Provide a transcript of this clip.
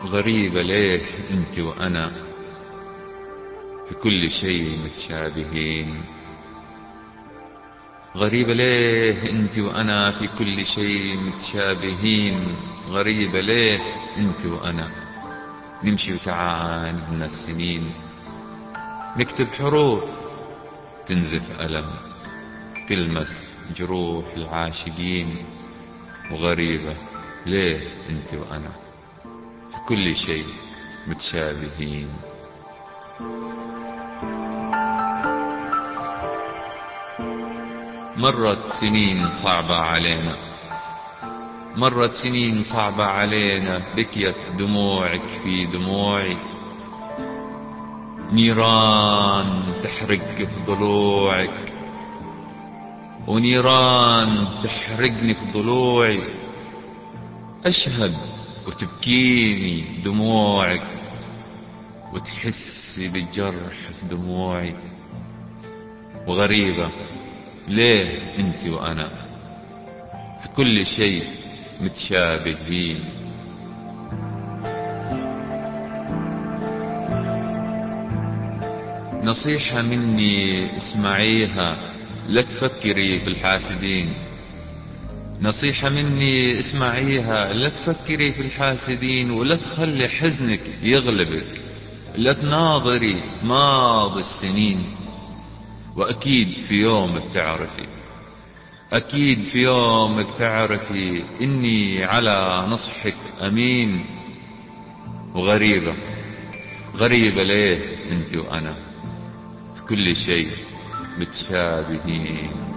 غريبة ليه انت وانا في كل شيء متشابهين غريبة ليه انت وانا في كل شيء متشابهين غريبة ليه انت وانا نمشي وتعاندنا السنين نكتب حروف تنزف ألم تلمس جروح العاشقين وغريبة ليه انت وانا في كل شيء متشابهين مرت سنين صعبة علينا مرت سنين صعبة علينا بكيت دموعك في دموعي نيران تحرق في ضلوعك ونيران تحرقني في ضلوعي أشهد وتبكيني دموعك وتحسي بالجرح في دموعي وغريبة ليه انت وانا في كل شيء متشابهين نصيحة مني اسمعيها لا تفكري في الحاسدين نصيحة مني اسمعيها لا تفكري في الحاسدين ولا تخلي حزنك يغلبك لا تناظري ماضي السنين وأكيد في يوم بتعرفي أكيد في يوم بتعرفي إني على نصحك أمين وغريبة غريبة ليه أنت وأنا في كل شيء متشابهين